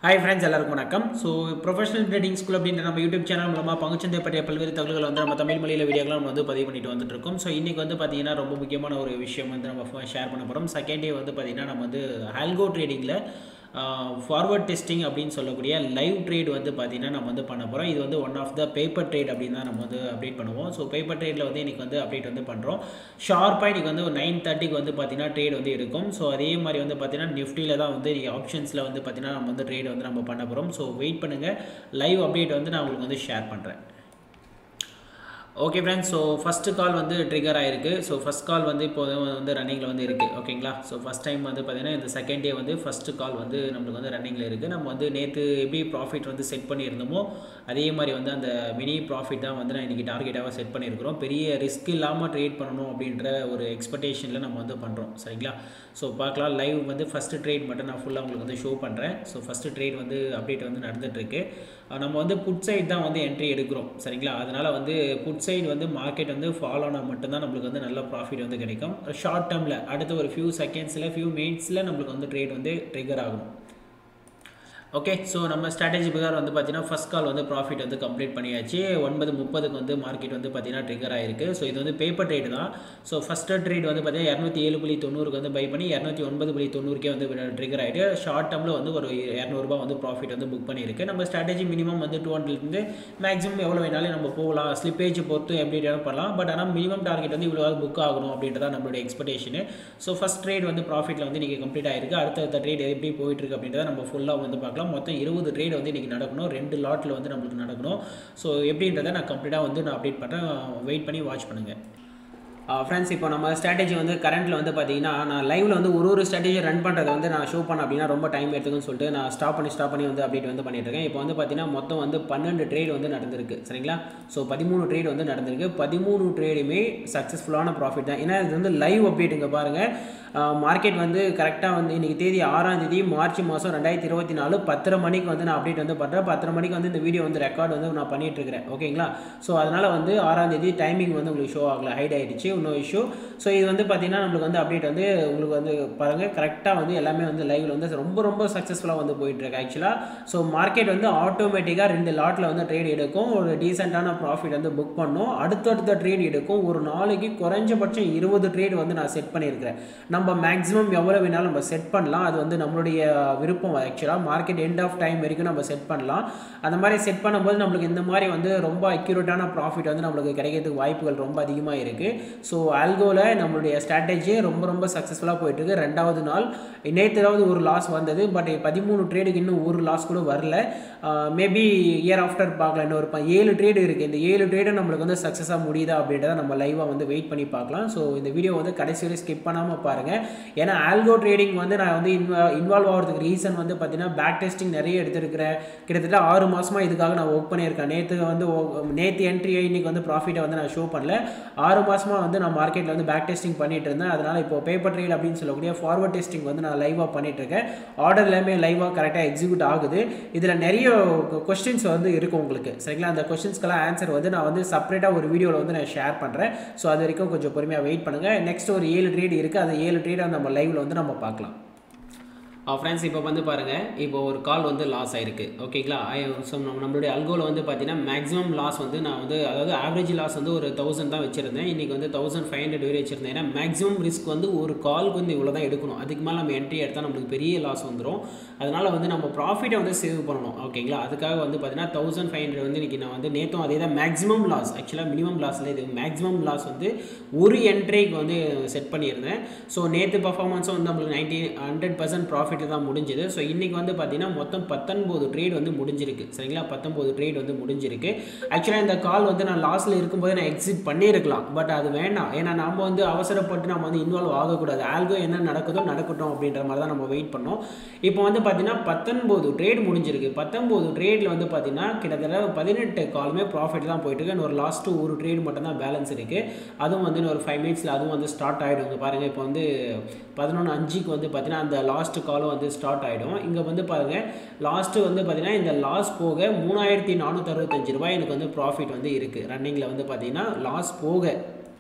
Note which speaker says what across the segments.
Speaker 1: hi friends எல்லாருக்கும் வணக்கம் so professional trading school அப்படின்ற நம்ம யூடியூப் சேனல் மூலமாக பங்குச்சந்தை பற்றிய பல்வேறு தகவல்கள் வந்து நம்ம தமிழ் மொழியில் வீடியோக்கள் நம்ம வந்து பதிவு பண்ணிட்டு வந்துட்டு இருக்கோம் ஸோ இன்றைக்கி வந்து பார்த்தீங்கன்னா ரொம்ப முக்கியமான ஒரு விஷயம் வந்து நம்ம ஷேர் பண்ண போகிறோம் செகண்ட் டே வந்து பார்த்தீங்கன்னா நம்ம வந்து ஆல்கோ ட்ரேடிங்கில் ஃபார்வர்ட் டெஸ்டிங் அப்படின்னு சொல்லக்கூடிய லைவ் ட்ரேட் வந்து பார்த்தீங்கன்னா நம்ம வந்து பண்ண போகிறோம் இது வந்து one of the paper trade அப்படின்னு தான் நம்ம வந்து அப்டேட் பண்ணுவோம் ஸோ பேப்பர் ட்ரேடில் வந்து இன்றைக்கி வந்து அப்டேட் வந்து பண்ணுறோம் ஷார்ப்பாக இன்றைக்கி வந்து ஒரு நைன் தேர்ட்டிக்கு வந்து பார்த்தீங்கன்னா ட்ரேட் வந்து இருக்கும் ஸோ அதே மாதிரி வந்து பார்த்தீங்கன்னா நிஃப்டியில் தான் வந்து ஆப்ஷன்ஸில் வந்து பார்த்தீங்கன்னா நம்ம வந்து ட்ரேட் வந்து நம்ம பண்ண போகிறோம் ஸோ வெயிட் பண்ணுங்கள் லைவ் அப்டேட் வந்து நான் உங்களுக்கு வந்து ஷேர் பண்ணுறேன் okay friends so first call வந்து ட்ரிகர் ஆயிருக்கு ஸோ ஃபஸ்ட் கால் வந்து இப்போ வந்து ரன்னிங்கில் வந்து இருக்குது ஓகேங்களா ஸோ ஃபஸ்ட் டைம் வந்து பார்த்தீங்கன்னா இந்த செகண்ட் டே வந்து ஃபஸ்ட்டு கால் வந்து நம்மளுக்கு வந்து ரன்னிங்கில் இருக்குது நம்ம வந்து நேற்று எப்படி ப்ராஃபிட் வந்து செட் பண்ணியிருந்தோமோ அதே மாதிரி வந்து அந்த மினி ப்ராஃபிட் தான் வந்து நான் இன்றைக்கி டார்கெட்டாக செட் பண்ணியிருக்கிறோம் பெரிய ரிஸ்க் இல்லாமல் ட்ரேட் பண்ணணும் அப்படின்ற ஒரு எக்ஸ்பெக்டேஷனில் நம்ம வந்து பண்ணுறோம் சரிங்களா ஸோ பார்க்கலாம் லைவ் வந்து ஃபஸ்ட்டு ட்ரேட் மட்டும் நான் ஃபுல்லாக உங்களுக்கு வந்து ஷோ பண்ணுறேன் ஸோ ஃபஸ்ட்டு ட்ரேட் வந்து அப்டேட் வந்து நடந்துகிட்ருக்கு நம்ம வந்து புட் சைட் தான் வந்து என்ட்ரி எடுக்கிறோம் சரிங்களா அதனால் வந்து புட் சைடு வந்து மார்க்கெட் வந்து ஃபாலோ ஆனால் மட்டும்தான் நம்மளுக்கு வந்து நல்ல ப்ராஃபிட் வந்து கிடைக்கும் ஷார்ட் டேர்மில் அடுத்த ஒரு ஃபியூ செகண்ட்ஸில் ஃபியூ மினிட்ஸில் நம்மளுக்கு வந்து ட்ரேட் வந்து ட்ரிகர் ஆகும் ஓகே ஸோ நம்ம ஸ்ட்ராட்டஜி பிரகாரம் வந்து பார்த்தீங்கன்னா ஃபஸ்ட் கால் வந்து ப்ராஃபிட் வந்து கம்ப்ளீட் பண்ணியாச்சு ஒன்பது முப்பதுக்கு வந்து மார்க்கெட் வந்து பார்த்தீங்கன்னா ட்ரிகர் ஆயிருக்கு ஸோ இது வந்து பேப்பர் ட்ரேட் தான் ஸோ ஃபஸ்ட்டு ட்ரேட் வந்து பார்த்தீங்கன்னா இரநூத்தி ஏழு புள்ளி தொண்ணூறுக்கு வந்து பை பண்ணி இரநூத்தி ஒன்பது புள்ளி தொண்ணூறுக்கே வந்து ட்ரிகர் ஆகிட்டு ஷார்ட் டேர்மில் வந்து ஒரு இரநூறுபா வந்து ப்ராஃபிட் வந்து புக் பண்ணியிருக்கு நம்ம ஸ்ட்ராட்டஜி மினிமம் வந்து டூ ஹண்ட்ரட்லேருந்து மேக்ஸிமம் எவ்வளோ வேணாலும் நம்ம போகலாம் ஸ்லிப்பேஜ் பொறுத்து எப்படி வேணாலும் பண்ணலாம் பட் ஆனால் மினிமம் டார்கெட் வந்து இவ்வளோ புக் ஆகணும் அப்படின்றத நம்மளுடைய எக்ஸ்பெக்டேஷனு ஸோ ஃபஸ்ட் ட்ரேட் வந்து ப்ராஃபிட்டில் வந்து இன்றைக்கி கம்ப்ளீட் ஆயிருக்கு அடுத்த ட்ரேட் எப்படி போயிட்டு இருக்கு அப்படின்றத நம்ம ஃபுல்லாக வந்து பார்க்கலாம் மொத்தம் இருபது ட்ரேட் வந்து இன்றைக்கி நடக்கணும் ரெண்டு லாட்டில் வந்து நம்மளுக்கு நடக்கணும் ஸோ எப்படின்றத நான் கம்ப்ளீட்டாக வந்து நான் அப்டேட் பண்ணுறேன் வெயிட் பண்ணி வாட்ச் பண்ணுங்கள் ஃப்ரெண்ட்ஸ் இப்போ நம்ம ஸ்ட்ராட்டஜி வந்து கரண்ட்டில் வந்து பார்த்தீங்கன்னா நான் லைவில் வந்து ஒரு ஒரு ஸ்ட்ராட்டஜி ரன் பண்ணுறதை வந்து நான் ஷோ பண்ண அப்படின்னா ரொம்ப டைம் எடுத்துக்குன்னு சொல்லிட்டு நான் ஸ்டாப் பண்ணி ஸ்டாப் பண்ணி வந்து அப்டேட் வந்து பண்ணிட்டு இருக்கேன் இப்போ வந்து பார்த்தீங்கன்னா மொத்தம் வந்து பன்னெண்டு ட்ரேட் வந்து நடந்திருக்கு சரிங்களா ஸோ பதிமூணு ட்ரேட் வந்து நடந்திருக்கு பதிமூணு ட்ரேடுமே சக்ஸஸ்ஃபுல்லான ப்ராஃபிட் தான் ஏன்னா இது வந்து லைவ் அப்டேட்டுங்க பாருங்கள் மார்க்கெட் வந்து கரெக்டாக வந்து இன்றைக்கி தேதி ஆறாம் தேதி மார்ச் மாதம் ரெண்டாயிரத்தி இருபத்தி நாலு பத்தரை மணிக்கு வந்து நான் அப்டேட் வந்து பண்ணுறேன் பத்தரை மணிக்கு வந்து இந்த வீடியோ வந்து ரெக்கார்ட் வந்து நான் பண்ணிகிட்டு இருக்கிறேன் ஓகேங்களா ஸோ அதனால் வந்து ஆறாம் தேதி டைமிங் வந்து உங்களுக்கு ஷோ ஆகலை ஹைட் ஆகிடுச்சு இன்னும் இஷ்யூ ஸோ இது வந்து பார்த்தீங்கன்னா நம்மளுக்கு வந்து அப்டேட் வந்து உங்களுக்கு வந்து பாருங்கள் கரெக்டாக வந்து எல்லாமே வந்து லைவில் வந்து ரொம்ப ரொம்ப சக்ஸஸ்ஃபுல்லாக வந்து போயிட்டுருக்கு ஆக்சுவலாக ஸோ மார்க்கெட் வந்து ஆட்டோமேட்டிக்காக ரெண்டு லாட்டில் வந்து ட்ரேட் எடுக்கும் ஒரு டீசெண்டான ப்ராஃபிட் வந்து புக் பண்ணும் அடுத்தடுத்த ட்ரேட் எடுக்கும் ஒரு நாளைக்கு குறைஞ்சபட்சம் இருபது ட்ரேட் வந்து நான் செட் பண்ணியிருக்கிறேன் நம்ம மேக்ஸிமம் எவ்வளோ வேணாலும் நம்ம செட் பண்ணலாம் அது வந்து நம்மளுடைய விருப்பம் ஆக்சுவலாக மார்க்கெட் எண்ட் ஆஃப் டைம் வரைக்கும் நம்ம செட் பண்ணலாம் அந்த மாதிரி செட் பண்ணும்போது நம்மளுக்கு இந்த மாதிரி வந்து ரொம்ப அக்யூரேட்டான ப்ராஃபிட் வந்து நம்மளுக்கு கிடைக்கிறதுக்கு வாய்ப்புகள் ரொம்ப அதிகமாக இருக்குது ஸோ ஆல்கோவில் நம்மளுடைய ஸ்ட்ராட்டஜி ரொம்ப ரொம்ப சக்ஸஸ்ஃபுல்லாக போயிட்டுருக்கு ரெண்டாவது நாள் நேற்றுலாவது ஒரு லாஸ் வந்தது பட் பதிமூணு ட்ரேடுக்கு இன்னும் ஒரு லாஸ் கூட வரல மேபி இயர் ஆஃப்டர் பார்க்கலாம் இன்னும் ஒரு ஏழு ட்ரேடு இருக்குது இந்த ஏழு ட்ரேடு நம்மளுக்கு வந்து சக்ஸஸாக முடியுதா அப்படின்றத நம்ம லைவாக வந்து வெயிட் பண்ணி பார்க்கலாம் ஸோ இந்த வீடியோ வந்து கடைசி வரை ஸ்கிப் பண்ணாமல் பாருங்கள் ஏன்னா ஆல்கோ ட்ரேடிங் வந்து நான் வந்து இன்வா இன்வால்வ் ஆகிறதுக்கு ரீசன் வந்து பார்த்தீங்கன்னா பேக் டெஸ்டிங் நிறைய எடுத்திருக்கிறேன் கிட்டத்தட்ட ஆறு மாதமாக இதுக்காக நான் ஒர்க் பண்ணியிருக்கேன் நேற்று வந்து நேற்று என்ட்ரி இன்னைக்கு வந்து ப்ராஃபிட்டை வந்து நான் ஷோ பண்ணல ஆறு மாதமாக வந்து நான் மார்க்கெட்டில் வந்து பேக் டெஸ்டிங் பண்ணிட்டு இருந்தேன் அதனால் இப்போ பேப்பர் ட்ரேட் அப்படின்னு சொல்லக்கூடிய ஃபார்வர்ட் டெஸ்டிங் வந்து நான் லைவாக பண்ணிட்டு இருக்கேன் ஆர்டர் எல்லாமே லைவாக கரெக்டாக எக்ஸிக்யூட் ஆகுது இதில் நிறைய கொஸ்டின்ஸ் வந்து இருக்கும் உங்களுக்கு சரிங்களா அந்த கொஸ்டின்ஸ்க்கெல்லாம் ஆன்சர் வந்து நான் வந்து செப்பரேட்டாக ஒரு வீடியோவில் வந்து நான் ஷேர் பண்ணுறேன் ஸோ அது வரைக்கும் கொஞ்சம் பொறுமையாக வெயிட் பண்ணுங்கள் நெக்ஸ்ட் ஒரு ஏழு ட்ரேட் இருக்குது அந்த ஏழு ட்ரேடை நம்ம லைவில் வந்து நம்ம பார்க்கலாம் ஃப்ரெண்ட்ஸ் இப்போ வந்து பாருங்கள் இப்போ ஒரு கால் வந்து லாஸ் ஆயிருக்கு ஓகேங்களா ஸோ நம்ம நம்மளுடைய அல்கோவில் வந்து பார்த்தீங்கன்னா மேக்ஸிமம் லாஸ் வந்து நான் வந்து அதாவது ஆவரேஜ் லாஸ் வந்து ஒரு தௌசண்ட் தான் வச்சுருந்தேன் இன்றைக்கி வந்து தௌசண்ட் ஃபைவ் ஹண்ட்ரட் வரை வச்சுருந்தேன் ஏன்னா மேக்ஸிமம் ரிஸ்க் வந்து ஒரு கால்க்கு வந்து இவ்வளோ தான் எடுக்கணும் அதுக்கு மேலே நம்ம என்ட்ரி எடுத்தால் நம்மளுக்கு பெரிய லாஸ் வந்துடும் அதனால் வந்து நம்ம ப்ராஃபிட்டை வந்து சேவ் பண்ணணும் ஓகேங்களா அதுக்காக வந்து பார்த்தீங்கன்னா தௌசண்ட் ஃபைவ் ஹண்ட்ரட் வந்து இன்றைக்கி நான் வந்து நேற்றும் அதே தான் மேக்ஸிமம் லாஸ் ஆக்சுவலாக மினிமம் லாஸில் இது மேக்ஸிமம் லாஸ் வந்து ஒரு என்ட்ரிக்கு வந்து செட் பண்ணியிருந்தேன் ஸோ நேற்று பர்ஃபார்மன்ஸும் வந்து நம்மளுக்கு நைன்டி ஹண்ட்ரட் பர்சன்ட் ப்ராஃபிட் தான் முடிஞ்சுது ஸோ இன்றைக்கி வந்து பார்த்தீங்கன்னா மொத்தம் பத்தொன்பது ட்ரேட் வந்து முடிஞ்சிருக்கு சரிங்களா பத்தொம்போது ட்ரேட் வந்து முடிஞ்சிருக்கு ஆக்சுவலாக இந்த கால் வந்து நான் லாஸில் இருக்கும்போது நான் எக்ஸிட் பண்ணியிருக்கலாம் பட் அது வேண்டாம் ஏன்னா நம்ம வந்து அவசரப்பட்டு நம்ம வந்து இன்வால்வ் ஆகக்கூடாது ஆல்கோ என்ன நடக்குதோ நடக்கட்டும் அப்படின்ற மாதிரி தான் நம்ம வெயிட் பண்ணோம் இப்போ வந்து பார்த்தீங்கன்னா பத்தொன்பது ட்ரேட் முடிஞ்சிருக்கு பத்தொம்போது ட்ரேடில் வந்து பார்த்தீங்கன்னா கிட்டத்தட்ட பதினெட்டு காலுமே ப்ராஃபிட் தான் போயிட்டு இருக்கு ஒரு லாஸ்ட்டு ஒரு ட்ரேட் மட்டும் தான் பேலன்ஸ் இருக்குது அதுவும் வந்து ஒரு ஃபைவ் மினிட்ஸில் அதுவும் வந்து ஸ்டார்ட் ஆகிடும் பாருங்கள் இப்போ வந்து பதினொன்று அஞ்சுக்கு வந்து பார்த்தீங்கன்னா அந்த லாஸ்ட் காலும் வந்து ஸ்டார்ட் ஆகிடும் இங்கே வந்து பாருங்கள் லாஸ்ட்டு வந்து பார்த்தீங்கன்னா இந்த லாஸ் போக மூணாயிரத்தி நானூற்றி அறுபத்தஞ்சு ரூபாய் எனக்கு வந்து ப்ராஃபிட் வந்து இருக்குது ரன்னிங்கில் வந்து பார்த்தீங்கன்னா லாஸ் போக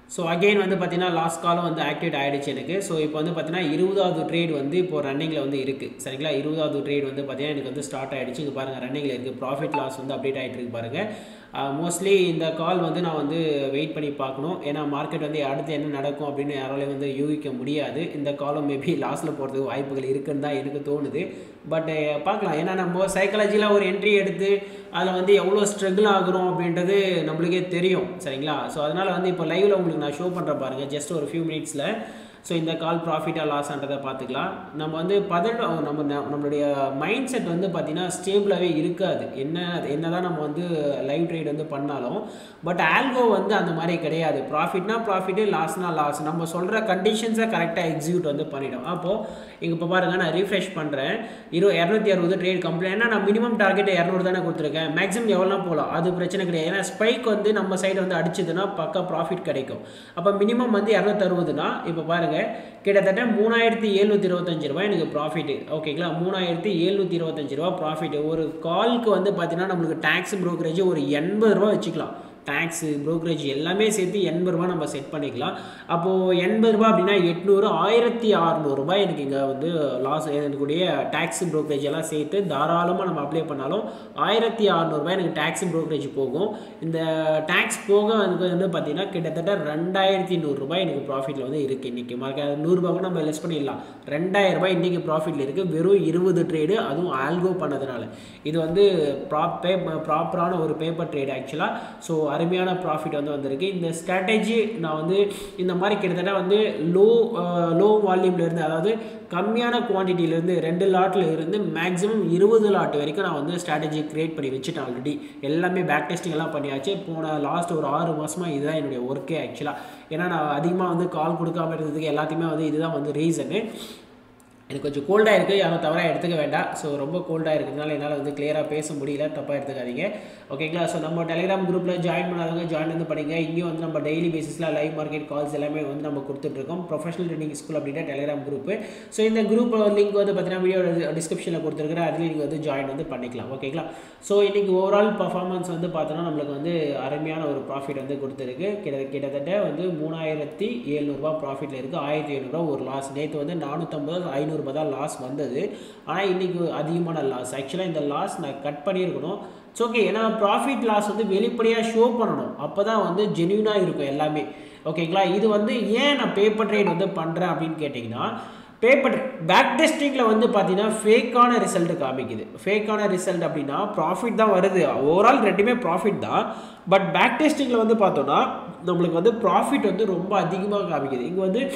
Speaker 1: ஸோ அகெயின் வந்து பார்த்தீங்கன்னா லாஸ்ட் காலம் வந்து ஆக்டிவேட் ஆகிடுச்சு எனக்கு ஸோ இப்போ வந்து பார்த்தீங்கன்னா இருபதாவது ட்ரேட் வந்து இப்போ ரன்னிங்கில் வந்து இருக்குது சரிங்களா இருபதாவது ட்ரேட் வந்து பார்த்தீங்கன்னா எனக்கு வந்து ஸ்டார்ட் ஆகிடுச்சு இங்கே பாருங்கள் ரன்னிங்கில் இருக்குது ப்ராஃபிட் லாஸ் வந்து அப்டேட் ஆகிட்டு இருக்கு பாருங்கள் மோஸ்ட்லி இந்த கால் வந்து நான் வந்து வெயிட் பண்ணி பார்க்கணும் ஏன்னா மார்க்கெட் வந்து அடுத்து என்ன நடக்கும் அப்படின்னு யாராலையும் வந்து யூகிக்க முடியாது இந்த காலம் மேபி லாஸில் போகிறதுக்கு வாய்ப்புகள் இருக்குன்னு தான் எனக்கு தோணுது பட் பார்க்கலாம் ஏன்னா நம்ம சைக்காலஜியில் ஒரு என்ட்ரி எடுத்து அதில் வந்து எவ்வளோ ஸ்ட்ரகிள் ஆகுறோம் அப்படின்றது நம்மளுக்கே தெரியும் சரிங்களா ஸோ அதனால் வந்து இப்போ லைவில் உங்களுக்கு நான் ஷோ பண்ணுறேன் பாருங்கள் ஜஸ்ட் ஒரு ஃபியூ மினிட்ஸில் ஸோ இந்த கால் ப்ராஃபிட்டாக லாஸ்ன்றதை பார்த்துக்கலாம் நம்ம வந்து பதட் நம்ம நம்மளுடைய மைண்ட் செட் வந்து பார்த்திங்கன்னா ஸ்டேபிளாகவே இருக்காது என்ன என்ன தான் நம்ம வந்து லைவ் ட்ரேட் வந்து பண்ணாலும் பட் ஆல்கோ வந்து அந்த மாதிரி கிடையாது ப்ராஃபிட்னா ப்ராஃபிட்டு லாஸ்னா லாஸ் நம்ம சொல்கிற கண்டிஷன்ஸை கரெக்டாக எக்ஸிக்யூட் வந்து பண்ணிடும் அப்போது இங்கே இப்போ பாருங்கள் நான் ரீஃப்ரெஷ் பண்ணுறேன் இரு இரநூத்தி அறுபது ட்ரேட் கம்ப்ளீட் ஏன்னா நான் மினிமம் டார்கெட் இரநூறு தானே கொடுத்துருக்கேன் மேக்ஸிமம் எவ்வளோ போகலாம் அது பிரச்சனை கிடையாது ஏன்னா ஸ்பைக் வந்து நம்ம சைடு வந்து அடிச்சதுன்னா பக்கா ப்ராஃபிட் கிடைக்கும் அப்போ மினிமம் வந்து இரநூத்தறுபதுனா இப்போ பாருங்கள் கிட்டத்தட்ட மூணாயிரத்தி எழுநூற்றி இருபத்தஞ்சு ரூபாய் எனக்கு ப்ராஃபிட்டு ஓகேங்களா மூணாயிரத்தி எழுநூற்றி இருபத்தஞ்சு ரூபா ப்ராஃபிட் ஒரு கால்க்கு வந்து பார்த்தீங்கன்னா நம்மளுக்கு டேக்ஸ் ப்ரோக்கரேஜ் ஒரு எண்பது ரூபா வச்சுக்கலாம் டேக்ஸு ப்ரோக்கரேஜ் எல்லாமே சேர்த்து எண்பது ரூபா நம்ம செட் பண்ணிக்கலாம் அப்போது எண்பது ரூபா அப்படின்னா எட்நூறு ஆயிரத்தி அறநூறுபா எனக்கு இங்கே வந்து லாஸ் எனக்குடைய டேக்ஸ் ப்ரோக்கரேஜ் எல்லாம் சேர்த்து தாராளமாக நம்ம அப்ளை பண்ணாலும் ஆயிரத்தி அறநூறுபா எனக்கு டேக்ஸ் ப்ரோக்கரேஜ் போகும் இந்த டேக்ஸ் போக எனக்கு வந்து பார்த்திங்கன்னா கிட்டத்தட்ட ரெண்டாயிரத்தி நூறுரூபா எனக்கு ப்ராஃபிட்டில் வந்து இருக்குது இன்றைக்கி மார்க்க நூறுரூபா கூட நம்ம லெஸ் பண்ணிடலாம் ரெண்டாயிரம் ரூபாய் இன்றைக்கி ப்ராஃபிட்டில் இருக்குது வெறும் இருபது ட்ரேடு அதுவும் ஆல்கோ பண்ணதுனால இது வந்து ப்ராப் பே ப்ராப்பரான ஒரு பேப்பர் ட்ரேடு ஆக்சுவலாக ஸோ அருமையான ப்ராஃபிட் வந்து வந்திருக்கு இந்த ஸ்ட்ராட்டஜி நான் வந்து இந்த மாதிரி கிட்டத்தட்ட வந்து லோ லோ வால்யூம்லேருந்து அதாவது கம்மியான குவான்டிட்டியிலேருந்து ரெண்டு லாட்டில் இருந்து மேக்ஸிமம் இருபது லாட் வரைக்கும் நான் வந்து ஸ்ட்ராட்டஜி க்ரியேட் பண்ணி வச்சுட்டேன் ஆல்ரெடி எல்லாமே பேக் டெஸ்டிங் எல்லாம் பண்ணியாச்சு போன லாஸ்ட் ஒரு ஆறு மாதமாக இதுதான் என்னுடைய ஒர்க்கே ஆக்சுவலாக ஏன்னா நான் அதிகமாக வந்து கால் கொடுக்காம இருந்ததுக்கு எல்லாத்தையுமே வந்து இதுதான் வந்து ரீசனு எனக்கு கொஞ்சம் கோல்டாக இருக்குது யாரும் தவறாக எடுத்துக்க வேண்டாம் ஸோ ரொம்ப கோல்டாக இருக்கிறதுனால என்னால் வந்து கிளியராக பேச முடியல தப்பாக எடுத்துக்காதீங்க ஓகேங்களா ஸோ நம்ம டெலிகிராம் குரூப்பில் ஜாயின் பண்ணாதவங்க ஜாயின் வந்து பண்ணிங்க இங்கேயும் வந்து நம்ம டெய்லி பேசிஸில் லைவ் மார்க்கெட் கால்ஸ் எல்லாமே வந்து நம்ம கொடுத்துட்ருக்கோம் ப்ரொஃபஷனல் ட்ரெயினிங் ஸ்கூல் அப்படின்ற டெலிகிராம் குரூப்பு ஸோ இந்த குரூப் லிங்க் வந்து பார்த்தீங்கன்னா வீடியோ டிஸ்கிரிப்ஷனில் கொடுத்துருக்குறேன் அதுலேயும் நீங்கள் வந்து ஜாயின் வந்து பண்ணிக்கலாம் ஓகேங்களா ஸோ இன்றைக்கி ஓவரால் பர்ஃபார்மன்ஸ் வந்து பார்த்தோன்னா நம்மளுக்கு வந்து அருமையான ஒரு ப்ராஃபிட் வந்து கொடுத்துருக்கு கிட்ட கிட்டத்தட்ட வந்து மூணாயிரத்தி எழுநூறுபா ப்ராஃபிட்டில் இருக்குது ஆயிரத்தி எழுநூறுபா ஒரு லாஸ் நேற்று வந்து நானூற்றம்பது ஐநூறு ஐநூறுரூபா தான் லாஸ் வந்தது ஆனால் இன்றைக்கி அதிகமான லாஸ் ஆக்சுவலாக இந்த லாஸ் நான் கட் பண்ணியிருக்கணும் இட்ஸ் ஓகே ஏன்னா ப்ராஃபிட் லாஸ் வந்து வெளிப்படையாக ஷோ பண்ணணும் அப்போ தான் வந்து ஜென்யூனாக இருக்கும் எல்லாமே ஓகேங்களா இது வந்து ஏன் நான் பேப்பர் ட்ரேட் வந்து பண்ணுறேன் அப்படின்னு கேட்டிங்கன்னா பேப்பர் பேக் டெஸ்டிங்கில் வந்து பார்த்தீங்கன்னா ஃபேக்கான ரிசல்ட் காமிக்குது ஃபேக்கான ரிசல்ட் அப்படின்னா ப்ராஃபிட் தான் வருது ஓவரால் ரெண்டுமே ப்ராஃபிட் தான் பட் பேக் டெஸ்டிங்கில் வந்து பார்த்தோன்னா நம்மளுக்கு வந்து ப்ராஃபிட் வந்து ரொம்ப அதிகமாக காமிக்குது இங்கே வந்து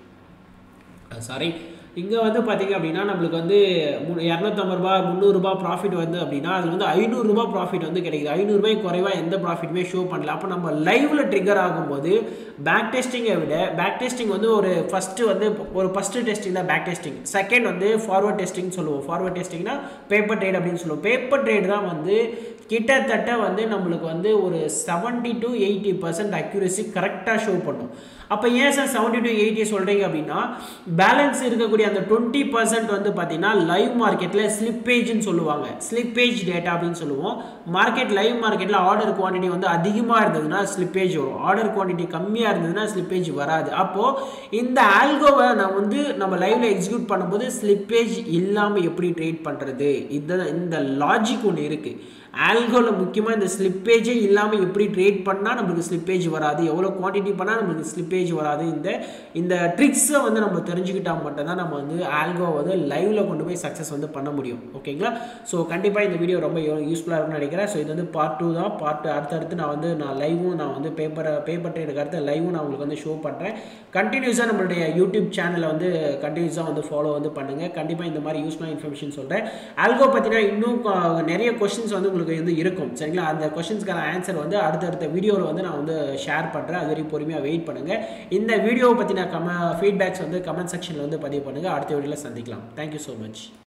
Speaker 1: சாரி இங்கே வந்து பார்த்திங்க அப்படின்னா நம்மளுக்கு வந்து மு இரநூத்தம்பது ரூபா முந்நூறுரூபா ப்ராஃபிட் வந்து அப்படின்னா அது வந்து ஐநூறுரூபா ப்ராஃபிட் வந்து கிடைக்குது ஐநூறுரூபாய் குறைவாக எந்த ப்ராஃபிட்டுமே ஷோ பண்ணல அப்போ நம்ம லைவில் ட்ரிகர் ஆகும்போது பேக் டெஸ்டிங்கை விட பேக் டெஸ்டிங் வந்து ஒரு ஃபஸ்ட்டு வந்து ஒரு ஃபஸ்ட்டு டெஸ்டிங் தான் பேக் டெஸ்டிங் செகண்ட் வந்து ஃபார்வர்ட் டெஸ்டிங் சொல்லுவோம் ஃபார்வர்ட் டெஸ்டிங்னா பேப்பர் ட்ரேட் அப்படின்னு சொல்லுவோம் பேப்பர் ட்ரேட் தான் வந்து கிட்டத்தட்ட வந்து நம்மளுக்கு வந்து ஒரு seventy to eighty percent accuracy கரெக்டாக ஷோ பண்ணும் அப்போ ஏன் சார் செவன்ட்டி டு எயிட்டி சொல்கிறீங்க அப்படின்னா பேலன்ஸ் இருக்கக்கூடிய அந்த டுவெண்ட்டி பர்சன்ட் வந்து பார்த்தீங்கன்னா லைவ் மார்க்கெட்டில் ஸ்லிப்பேஜ்னு சொல்லுவாங்க ஸ்லிப்பேஜ் டேட்டா அப்படின்னு சொல்லுவோம் மார்க்கெட் லைவ் மார்க்கெட்டில் ஆர்டர் குவான்டிட்டி வந்து அதிகமாக இருந்ததுன்னா ஸ்லிப்பேஜ் வரும் ஆர்டர் குவான்டிட்டி கம்மியாக இருந்ததுன்னா ஸ்லிப்பேஜ் வராது அப்போது இந்த ஆல்கோவை நான் வந்து நம்ம லைவில் எக்ஸிக்யூட் பண்ணும்போது ஸ்லிப்பேஜ் இல்லாமல் எப்படி ட்ரேட் பண்ணுறது இந்த இந்த லாஜிக் ஒன்று இருக்குது ஆல்கோவில் முக்கியமாக இந்த ஸ்லிப்பேஜே இல்லாமல் எப்படி ட்ரேட் பண்ணால் நம்மளுக்கு ஸ்லிப்பேஜ் வராது எவ்வளோ குவான்டிட்டி பண்ணால் நம்மளுக்கு ஸ்லிப்பேஜ் வராது இந்த இந்த ட்ரிக்ஸை வந்து நம்ம தெரிஞ்சுக்கிட்டால் மட்டும்தான் நம்ம வந்து ஆல்கோ வந்து லைவில் கொண்டு போய் சக்ஸஸ் வந்து பண்ண முடியும் ஓகேங்களா ஸோ கண்டிப்பாக இந்த வீடியோ ரொம்ப யூஸ்ஃபுல்லாக இருக்கும்னு நினைக்கிறேன் ஸோ இது வந்து பார்ட் டூ தான் பார்ட் அடுத்தடுத்து நான் வந்து நான் லைவும் நான் வந்து பேப்பரை பேப்பர் ட்ரேடுக்கு அடுத்து லைவும் நான் உங்களுக்கு வந்து ஷோ பண்ணுறேன் கண்டினியூஸாக நம்மளுடைய யூடியூப் சேனலை வந்து கண்டினியூஸாக வந்து ஃபாலோ வந்து பண்ணுங்கள் கண்டிப்பாக இந்த மாதிரி யூஸ்ஃபுல்லாக இன்ஃபர்மேஷன் சொல்கிறேன் ஆல்கோ பார்த்தீங்கன்னா இன்னும் நிறைய கொஷின்ஸ் வந்து உங்களுக்கு வந்து இருக்கும் சரிங்களா அந்த கொஷின்ஸ்க்கான ஆன்சர் வந்து அடுத்தடுத்த வீடியோவில் வந்து நான் வந்து ஷேர் பண்ணுறேன் அது வரைக்கும் பொறுமையாக வெயிட் பண்ணுங்கள் இந்த வீடியோவை பற்றின கம ஃபீட்பேக்ஸ் வந்து கமெண்ட் செக்ஷனில் வந்து பதிவு பண்ணுங்கள் அடுத்த வீடியோவில் சந்திக்கலாம் தேங்க்யூ ஸோ மச்